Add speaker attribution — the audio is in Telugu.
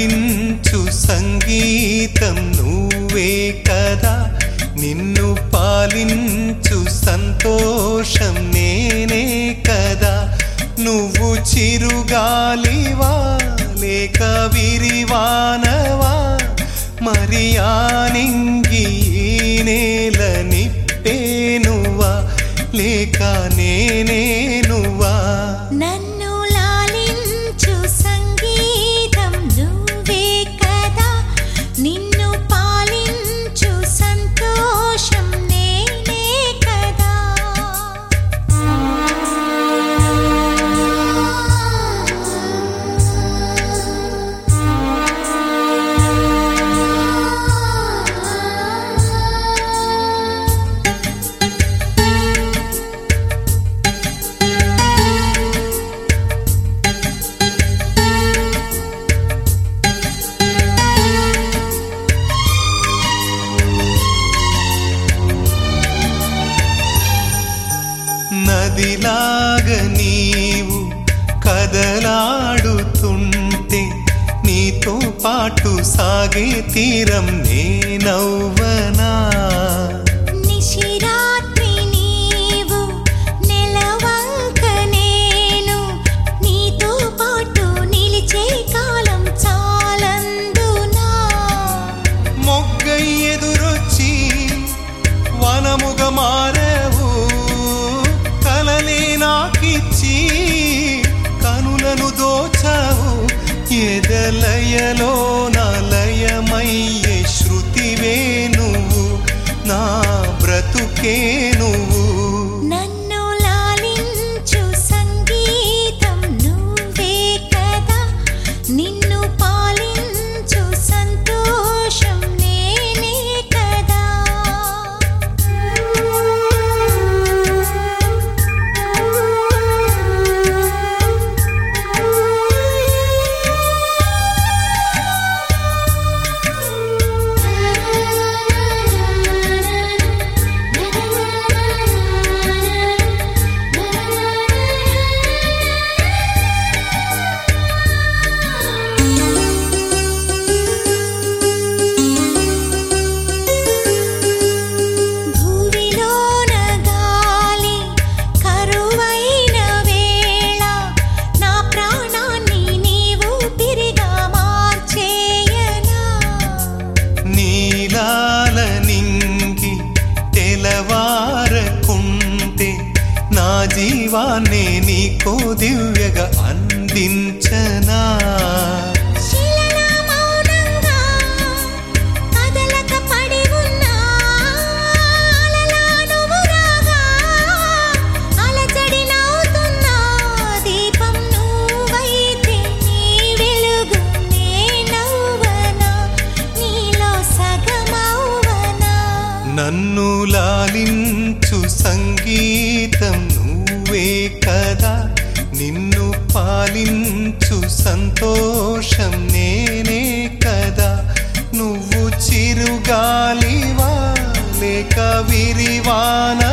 Speaker 1: లాలించు సంగీతం నువ్వే కదా నిన్ను పాలించు సంతోషం నేనే కదా నువ్వు చిరుగాలివా లేక విరివానవా మరి ఆనింగి ఈ నేల నిప్పేనువా లేక నేనే నువ్వా
Speaker 2: నన్ను లాలించు సంగీతం నువ్వే కదా నిన్ను పాలించు సంతోషం నేనే కదా
Speaker 1: నదిలాగ నీవు కదలాడుతుంటే నీతో పాటు సాగే తీరం నేనవ్వనా
Speaker 2: నిశిరాత్రి నీవు నెలవంక నేను నీతో పాటు నిలిచే కాలం చాలందునా
Speaker 1: మొగ్గై ఎదురొచ్చి వనముగ మారవు కలలే నాకిచ్చి కనులను దోచావు ఎదలయలో నలయమయ్యే శృతివే నువ్వు నా బ్రతుకే నువ్వు
Speaker 2: నన్ను లాలించు సంగీతం నువ్వే కదా నిన్ను పాలించు సంతోషం నేనే కదా భూమిలోన గాలి కరువైన వేళ నా ప్రాణాన్ని నీవు తిరిగా మార్చేయనా
Speaker 1: నీలాల నింగి తెలవారకుంటే నా జీవాన్నే నీకో దివ్యగా అందించనా
Speaker 2: శిలలా మౌనంగా కదలక పడి ఉన్నా అలలా నువ్వు రాగా అలజడి నవ్వుతున్నా దీపం నువ్వైతే నీ వెలుగు నేనవ్వనా నీలో సగమవ్వనా
Speaker 1: నన్ను లాలించు సంగీతం నువ్వే కదా నిన్ను పాలించు సంతోషం నేనే కదా నువ్వు చిరుగాలివా లేక విరివాన